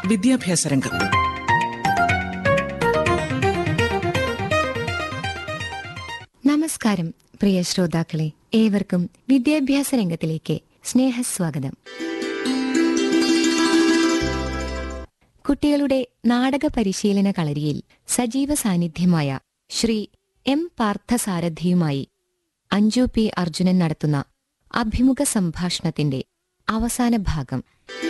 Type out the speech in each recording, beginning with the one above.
വിദ്യാഭ്യാസ രംഗം നമസ്കാരം പ്രിയ ശ്രോതാക്കളെ ഏവർക്കും വിദ്യാഭ്യാസ രംഗത്തിലേക്ക് സ്നേഹസ്വാഗതം കുട്ടികളുടെ നാടക പരിശീലന കളരിയിൽ സജീവ സാന്നിധ്യമായ ശ്രീ എം പാർത്ഥസാരഥിയുമായി അഞ്ജു പി അർജുനൻ നടത്തുന്ന അഭിമുഖ സംഭാഷണത്തിന്റെ അവസാന ഭാഗം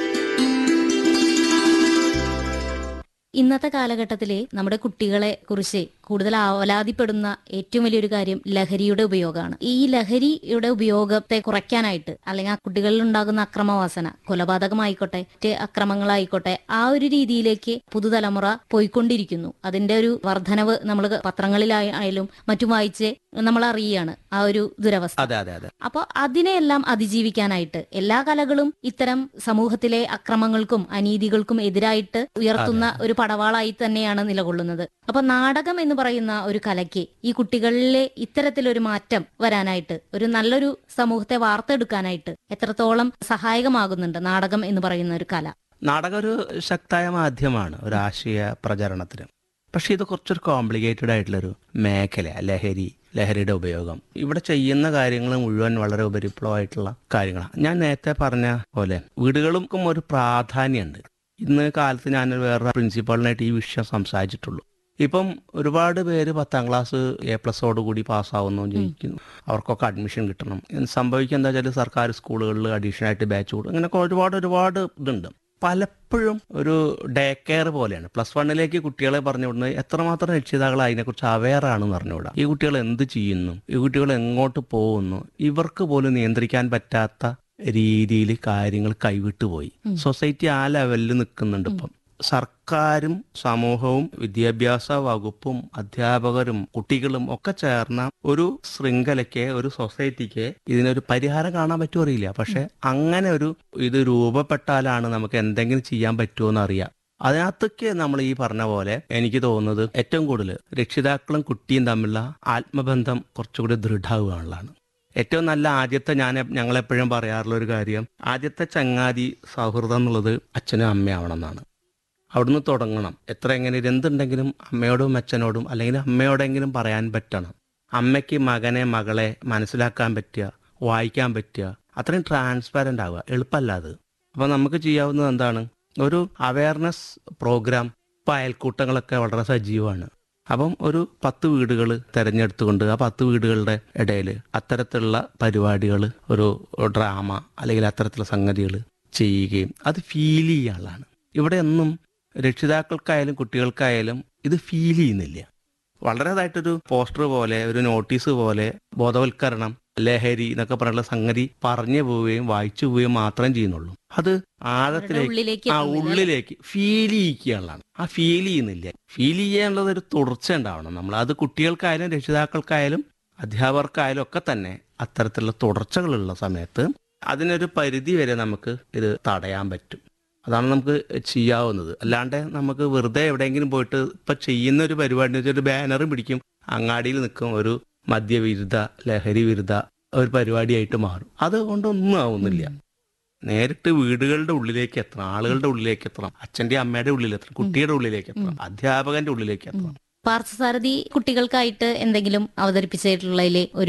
ഇന്നത്തെ കാലഘട്ടത്തിലെ നമ്മുടെ കുട്ടികളെ കുറിച്ച് കൂടുതൽ ആവലാതിപ്പെടുന്ന ഏറ്റവും വലിയൊരു കാര്യം ലഹരിയുടെ ഉപയോഗമാണ് ഈ ലഹരിയുടെ ഉപയോഗത്തെ കുറയ്ക്കാനായിട്ട് അല്ലെങ്കിൽ ആ കുട്ടികളിൽ ഉണ്ടാകുന്ന അക്രമവാസന കൊലപാതകമായിക്കോട്ടെ മറ്റ് അക്രമങ്ങളായിക്കോട്ടെ ആ ഒരു രീതിയിലേക്ക് പുതുതലമുറ പോയിക്കൊണ്ടിരിക്കുന്നു അതിന്റെ ഒരു വർധനവ് നമ്മൾ പത്രങ്ങളിലായാലും മറ്റും വായിച്ച് നമ്മൾ അറിയുകയാണ് ആ ഒരു ദുരവസ്ഥ അതെ അതെ അതെ അപ്പോൾ അതിനെയെല്ലാം അതിജീവിക്കാനായിട്ട് എല്ലാ കലകളും ഇത്തരം സമൂഹത്തിലെ അക്രമങ്ങൾക്കും അനീതികൾക്കും എതിരായിട്ട് ഉയർത്തുന്ന ഒരു പടവാളായി തന്നെയാണ് നിലകൊള്ളുന്നത് അപ്പൊ നാടകം എന്ന് പറയുന്ന ഒരു കലയ്ക്ക് ഈ കുട്ടികളിലെ ഇത്തരത്തിലൊരു മാറ്റം വരാനായിട്ട് ഒരു നല്ലൊരു സമൂഹത്തെ വാർത്തെടുക്കാനായിട്ട് എത്രത്തോളം സഹായകമാകുന്നുണ്ട് നാടകം എന്ന് പറയുന്ന ഒരു കല നാടകം ഒരു ശക്തായ മാധ്യമമാണ് ഒരു ആശയ പ്രചരണത്തിന് പക്ഷെ ഇത് കുറച്ചൊരു കോംപ്ലിക്കേറ്റഡ് ആയിട്ടുള്ളൊരു മേഖല ലഹരി ലഹരിയുടെ ഉപയോഗം ഇവിടെ ചെയ്യുന്ന കാര്യങ്ങൾ മുഴുവൻ വളരെ ഉപരിപ്ലവമായിട്ടുള്ള കാര്യങ്ങളാണ് ഞാൻ നേരത്തെ പറഞ്ഞ പോലെ വീടുകൾക്കും ഒരു പ്രാധാന്യമുണ്ട് ഇന്ന് കാലത്ത് ഞാൻ വേറെ പ്രിൻസിപ്പാളിനായിട്ട് ഈ വിഷയം സംസാരിച്ചിട്ടുള്ളൂ ഇപ്പം ഒരുപാട് പേര് പത്താം ക്ലാസ് എ പ്ലസോട് കൂടി പാസ്സാവുന്നു ജയിക്കുന്നു അവർക്കൊക്കെ അഡ്മിഷൻ കിട്ടണം സംഭവിക്കുക എന്താ വെച്ചാൽ സർക്കാർ സ്കൂളുകളിൽ അഡീഷണൽ ആയിട്ട് ബാച്ച് കൂടും അങ്ങനെയൊക്കെ ഒരുപാട് ഒരുപാട് ഇതുണ്ട് പലപ്പോഴും ഒരു ഡേ കെയർ പോലെയാണ് പ്ലസ് വണ്ണിലേക്ക് കുട്ടികളെ പറഞ്ഞു വിടുന്നത് എത്രമാത്രം രക്ഷിതാക്കൾ അതിനെക്കുറിച്ച് അവെയർ ആണെന്ന് പറഞ്ഞുവിടാം ഈ കുട്ടികൾ എന്ത് ചെയ്യുന്നു ഈ കുട്ടികൾ എങ്ങോട്ട് പോകുന്നു ഇവർക്ക് പോലും നിയന്ത്രിക്കാൻ പറ്റാത്ത രീതിയിൽ കാര്യങ്ങൾ കൈവിട്ടു പോയി സൊസൈറ്റി ആ ലെവലിൽ നിൽക്കുന്നുണ്ട് ഇപ്പം സർക്കാരും സമൂഹവും വിദ്യാഭ്യാസ വകുപ്പും അധ്യാപകരും കുട്ടികളും ഒക്കെ ചേർന്ന ഒരു ശൃംഖലയ്ക്ക് ഒരു സൊസൈറ്റിക്ക് ഇതിനൊരു പരിഹാരം കാണാൻ പറ്റുമോ അറിയില്ല പക്ഷെ അങ്ങനെ ഒരു ഇത് രൂപപ്പെട്ടാലാണ് നമുക്ക് എന്തെങ്കിലും ചെയ്യാൻ പറ്റുമോ എന്ന് അറിയാം അതിനകത്തൊക്കെ നമ്മൾ ഈ പറഞ്ഞ പോലെ എനിക്ക് തോന്നുന്നത് ഏറ്റവും കൂടുതൽ രക്ഷിതാക്കളും കുട്ടിയും തമ്മിലുള്ള ആത്മബന്ധം കുറച്ചുകൂടി ദൃഢമാവുകയാണുള്ളതാണ് ഏറ്റവും നല്ല ആദ്യത്തെ ഞാൻ ഞങ്ങളെപ്പോഴും പറയാറുള്ള ഒരു കാര്യം ആദ്യത്തെ ചങ്ങാതി സൗഹൃദം എന്നുള്ളത് അച്ഛനും അമ്മയാവണം എന്നാണ് അവിടുന്ന് തുടങ്ങണം എത്ര എങ്ങനെ എന്തുണ്ടെങ്കിലും അമ്മയോടും അച്ഛനോടും അല്ലെങ്കിൽ അമ്മയോടെങ്കിലും പറയാൻ പറ്റണം അമ്മയ്ക്ക് മകനെ മകളെ മനസ്സിലാക്കാൻ പറ്റുക വായിക്കാൻ പറ്റുക അത്രയും ട്രാൻസ്പാരൻ്റ് ആവുക എളുപ്പമല്ല അത് അപ്പോൾ നമുക്ക് ചെയ്യാവുന്നത് എന്താണ് ഒരു അവയർനെസ് പ്രോഗ്രാം ഇപ്പം അയൽക്കൂട്ടങ്ങളൊക്കെ വളരെ സജീവമാണ് അപ്പം ഒരു പത്ത് വീടുകൾ തിരഞ്ഞെടുത്തുകൊണ്ട് ആ പത്ത് വീടുകളുടെ ഇടയിൽ അത്തരത്തിലുള്ള പരിപാടികൾ ഒരു ഡ്രാമ അല്ലെങ്കിൽ അത്തരത്തിലുള്ള സംഗതികൾ ചെയ്യുകയും അത് ഫീൽ ചെയ്യാനുള്ളതാണ് ഇവിടെ ഒന്നും രക്ഷിതാക്കൾക്കായാലും കുട്ടികൾക്കായാലും ഇത് ഫീൽ ചെയ്യുന്നില്ല വളരെതായിട്ടൊരു പോസ്റ്റർ പോലെ ഒരു നോട്ടീസ് പോലെ ബോധവൽക്കരണം ലഹരി എന്നൊക്കെ പറഞ്ഞുള്ള സംഗതി പറഞ്ഞു പോവുകയും വായിച്ചു പോവുകയും മാത്രം ചെയ്യുന്നുള്ളൂ അത് ആഴത്തിലേക്ക് ഉള്ളിലേക്ക് ആ എത്തുന്നില്ല, അല്ലേ? ഉള്ളിലേക്ക് ഫീൽ ചെയ്യിക്കാനുള്ളതാണ് ആ ഫീൽ ചെയ്യുന്നില്ല ഫീൽ ചെയ്യാനുള്ളത് ഒരു തുടർച്ച ഉണ്ടാവണം നമ്മൾ അത് കുട്ടികൾക്കായാലും രക്ഷിതാക്കൾക്കായാലും അധ്യാപകർക്കായാലും ഒക്കെ തന്നെ അത്തരത്തിലുള്ള തുടർച്ചകളുള്ള സമയത്ത് അതിനൊരു പരിധി വരെ നമുക്ക് ഇത് തടയാൻ പറ്റും അതാണ് നമുക്ക് ചെയ്യാവുന്നത് അല്ലാണ്ട് നമുക്ക് വെറുതെ എവിടെയെങ്കിലും പോയിട്ട് ഇപ്പൊ ചെയ്യുന്ന ഒരു പരിപാടി എന്ന് വെച്ചാൽ ഒരു ബാനർ പിടിക്കും അങ്ങാടിയിൽ നിൽക്കും ഒരു മദ്യവിരുദ്ധ ലഹരി വിരുദ്ധ ഒരു പരിപാടിയായിട്ട് മാറും അതുകൊണ്ടൊന്നും ആവുന്നില്ല നേരിട്ട് വീടുകളുടെ ഉള്ളിലേക്ക് എത്തണം ആളുകളുടെ ഉള്ളിലേക്ക് എത്തണം അച്ഛന്റെ അമ്മയുടെ ഉള്ളിൽ എത്തണം കുട്ടിയുടെ ഉള്ളിലേക്ക് എത്തണം അധ്യാപകന്റെ ഉള്ളിലേക്ക് എത്തണം പാർത്ഥസാരഥി കുട്ടികൾക്കായിട്ട് എന്തെങ്കിലും അവതരിപ്പിച്ചിട്ടുള്ളതിൽ ഒരു